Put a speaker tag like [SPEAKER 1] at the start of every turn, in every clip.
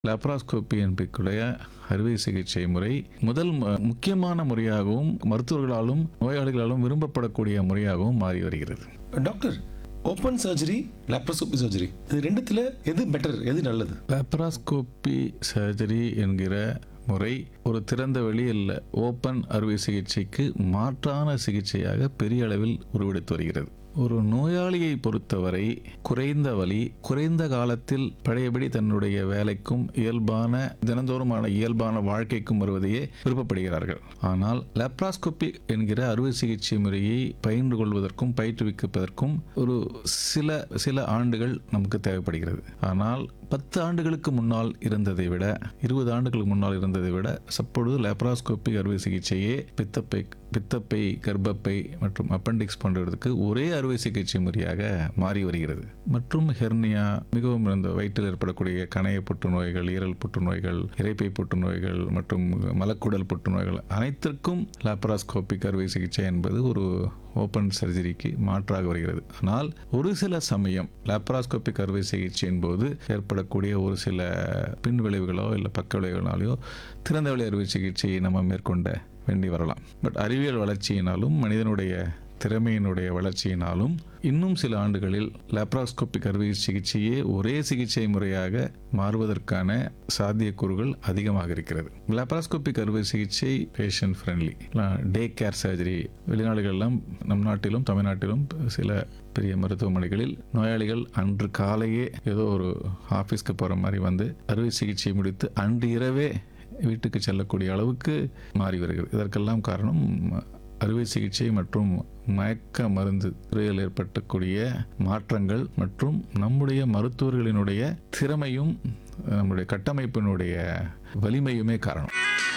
[SPEAKER 1] laparoscopy என்பதற்குடைய அறுவை சிகிச்சை முறை முதல் மு- முக்கியமான முறையாகவும் மருத்துவர்களாலும் நோயாளிகளாலும் விரும்பப்படக்கூடிய முறையாகவும் மாறி வருகிறது
[SPEAKER 2] doctor open surgery laparoscopy surgery இது ரெண்டுத்துல எது பெட்டர் எது நல்லது
[SPEAKER 1] லாப்ராஸ்கோபி சர்ஜரி என்கிற முறை ஒரு திறந்த வெளி இல்லை ஓப்பன் அறுவை சிகிச்சைக்கு மாற்றான சிகிச்சையாக பெரிய அளவில் உருவெடுத்து வருகிறது ஒரு நோயாளியை பொறுத்தவரை குறைந்த வலி குறைந்த காலத்தில் பழையபடி தன்னுடைய வேலைக்கும் இயல்பான தினந்தோறுமான இயல்பான வாழ்க்கைக்கும் வருவதையே விருப்பப்படுகிறார்கள் ஆனால் லாப்ராஸ்கோபி என்கிற அறுவை சிகிச்சை முறையை பயின்று கொள்வதற்கும் பயிற்றுவிப்பதற்கும் ஒரு சில சில ஆண்டுகள் நமக்கு தேவைப்படுகிறது ஆனால் பத்து ஆண்டுகளுக்கு முன்னால் இருந்ததை விட இருபது ஆண்டுகளுக்கு முன்னால் இருந்ததை விட சப்பொழுது லேப்ராஸ்கோபி அறுவை சிகிச்சையே பித்தப்பை பித்தப்பை கர்ப்பப்பை மற்றும் அப்பெண்டிக்ஸ் போன்றவற்றுக்கு ஒரே அறுவை சிகிச்சை முறையாக மாறி வருகிறது மற்றும் ஹெர்னியா மிகவும் இந்த வயிற்றில் ஏற்படக்கூடிய கணைய புற்றுநோய்கள் ஈரல் புற்றுநோய்கள் இரைப்பை புற்றுநோய்கள் மற்றும் மலக்குடல் புற்றுநோய்கள் அனைத்திற்கும் லாப்ராஸ்கோபிக் அறுவை சிகிச்சை என்பது ஒரு ஓப்பன் சர்ஜரிக்கு மாற்றாக வருகிறது ஆனால் ஒரு சில சமயம் லாப்ராஸ்கோபிக் அறுவை சிகிச்சையின் போது ஏற்படக்கூடிய ஒரு சில பின் விளைவுகளோ இல்லை பக்க விளைவுகளாலேயோ திறந்த வழி அறுவை சிகிச்சையை நம்ம மேற்கொண்ட வேண்டி வரலாம் பட் அறிவியல் வளர்ச்சியினாலும் மனிதனுடைய திறமையினுடைய வளர்ச்சியினாலும் இன்னும் சில ஆண்டுகளில் லாப்ராஸ்கோபிக் அறுவை சிகிச்சையே ஒரே சிகிச்சை முறையாக மாறுவதற்கான சாத்தியக்கூறுகள் அதிகமாக இருக்கிறது லாப்ராஸ்கோபிக் அறுவை சிகிச்சை patient friendly day care surgery வெளிநாடுகளெல்லாம் நம் நாட்டிலும் தமிழ்நாட்டிலும் சில பெரிய மருத்துவமனைகளில் நோயாளிகள் அன்று காலையே ஏதோ ஒரு ஆஃபீஸ்க்கு போகிற மாதிரி வந்து அறுவை சிகிச்சை முடித்து அன்று இரவே வீட்டுக்கு செல்லக்கூடிய அளவுக்கு மாறி வருகிறது இதற்கெல்லாம் காரணம் அறுவை சிகிச்சை மற்றும் மயக்க மருந்து துறையில் ஏற்பட்டக்கூடிய மாற்றங்கள் மற்றும் நம்முடைய மருத்துவர்களினுடைய திறமையும் நம்முடைய கட்டமைப்பினுடைய வலிமையுமே காரணம்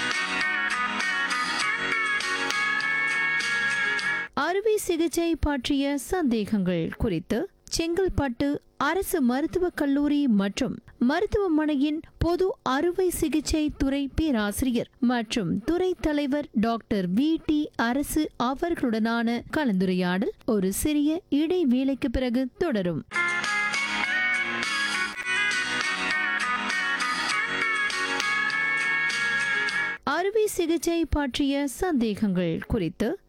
[SPEAKER 3] அறுவை சிகிச்சை பற்றிய சந்தேகங்கள் குறித்து செங்கல்பட்டு அரசு மருத்துவக் கல்லூரி மற்றும் மருத்துவமனையின் பொது அறுவை சிகிச்சை துறை பேராசிரியர் மற்றும் துறை தலைவர் டாக்டர் வி டி அரசு அவர்களுடனான கலந்துரையாடல் ஒரு சிறிய இடைவேளைக்கு பிறகு தொடரும் அறுவை சிகிச்சை பற்றிய சந்தேகங்கள் குறித்து